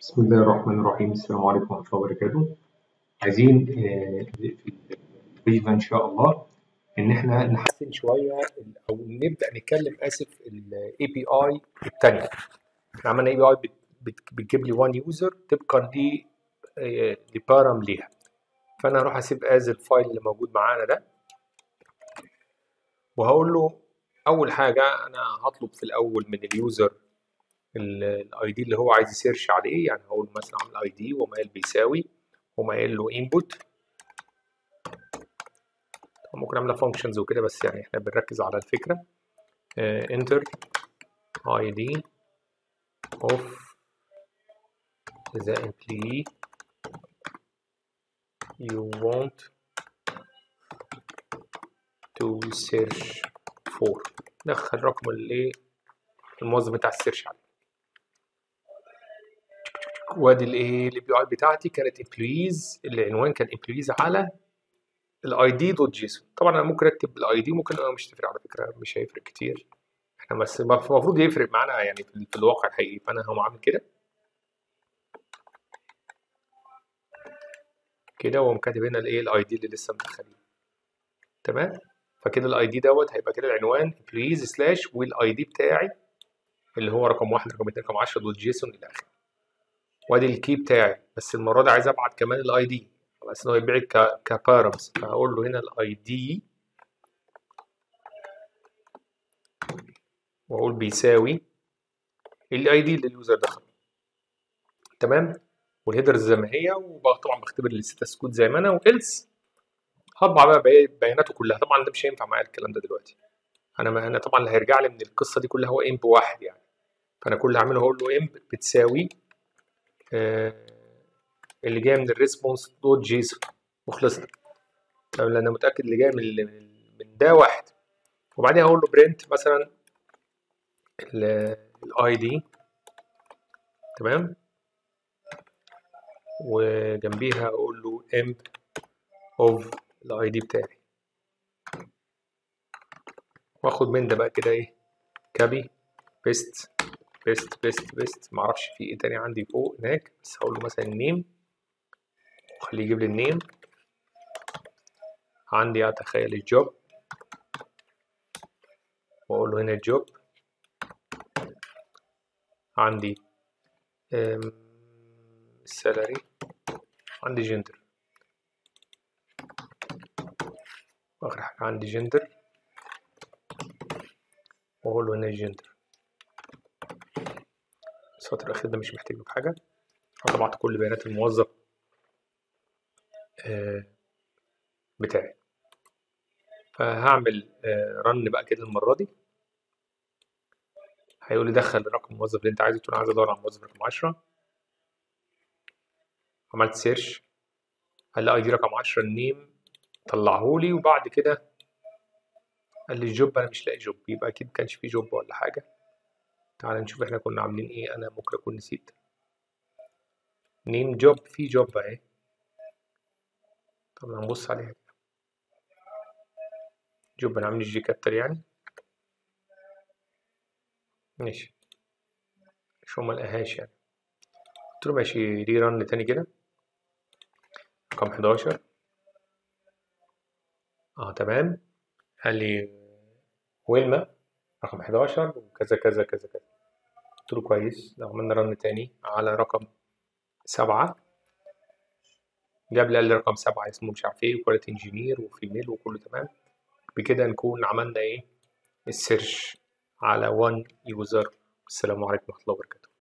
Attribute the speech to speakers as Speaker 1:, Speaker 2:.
Speaker 1: بسم الله الرحمن الرحيم السلام عليكم ورحمة الله وبركاته عايزين آه، في الفيديو ده إن شاء الله إن إحنا نحسن شوية ال- أو نبدأ نتكلم آسف ال API التانية إحنا عملنا API بت- بت- بتجيب لي 1 يوزر طبقا ل آه، لبارام ليها فأنا هروح أسيب از الفايل اللي موجود معانا ده وهقول له أول حاجة أنا هطلب في الأول من اليوزر الاي دي اللي هو عايز يسيرش عليه يعني هقول مثلا اعمل اي دي وما قال بيساوي وما قال له انبوت ممكن اعملها فانكشنز وكده بس يعني احنا بنركز على الفكره انتر اي دي اوف the employee you want to search for دخل رقم الايه الموظف بتاع السيرش عليه وادي الايه الاي بي اي بتاعتي كانت امبلويز العنوان كان امبلويز على الاي دي دوت جيسون طبعا انا ممكن اكتب الاي دي ممكن أنا مش تفرق على فكره مش هيفرق كتير احنا بس المفروض يفرق معانا يعني في في الواقع الحقيقي فانا هقوم عامل كده كده واقوم كاتب هنا الايه الاي دي اللي لسه مدخلين تمام فكده الاي دي دوت هيبقى كده العنوان امبلويز سلاش والاي دي بتاعي اللي هو رقم واحد رقم اتنين رقم 10 دوت جيسون الى اخره وادي الكي بتاعي بس المره دي عايز ابعت كمان الاي دي على اساس انه يبيع ك كبارامز فهقول له هنا الاي دي واقول بيساوي الاي دي اللي اليوزر دخل تمام والهيدرز زي ما هي وطبعا بختبر الستاتس كود زي ما انا والس هطبع بقى بي- بياناته كلها طبعا ده مش هينفع معايا الكلام ده دلوقتي انا ما انا طبعا اللي هيرجع لي من القصه دي كلها هو امب واحد يعني فانا كل اللي هعمله هقول له امب بتساوي آه اللي جاي من الريسبونس دوت جيسون وخلصنا لان انا متاكد اللي جاي من ال- من ده واحد وبعدين هقول له برنت مثلا الاي دي تمام وجنبيها اقول له امب اوف الاي دي بتاعي واخد من ده بقى كده ايه كابي بيست بيست بيست بيست معرفش في ايه تاني عندي فوق هناك بس هقول له مثلا النيم وخليه يجيب لي النيم عندي اتخيل الجوب واقول له هنا الجوب عندي السالري عندي جندر واخر حاجه عندي جندر واقول له هنا الجندر السطر الاخير ده مش محتاج له حاجه انا طبعت كل بيانات الموظف آه، بتاعي فهعمل رن بقى كده المره دي هيقول لي دخل رقم الموظف اللي انت عايزه تقول انا عايز ادور على الموظف رقم 10 عملت سيرش قال لي اي دي رقم 10 النيم طلعه لي وبعد كده قال لي الجوب انا مش لاقي جوب يبقى اكيد كانش فيه جوب ولا حاجه تعال نشوف احنا كنا عاملين ايه انا ممكن اكون نسيت نيم جوب في جوب اهي طب هنبص عليها جوب انا عامل جي كابتر يعني ماشي مش هو ملقاهاش يعني قلت له ماشي ري رن تاني كده رقم 11 اه تمام قال لي ويلما رقم 11 وكذا كذا كذا كذا قلت له كويس لو عملنا رن تاني على رقم سبعة جاب لي قال لي رقم سبعة اسمه مش عارف ايه كواليتي انجينير وفيميل وكله تمام بكده نكون عملنا ايه السيرش على 1 يوزر السلام عليكم ورحمة الله وبركاته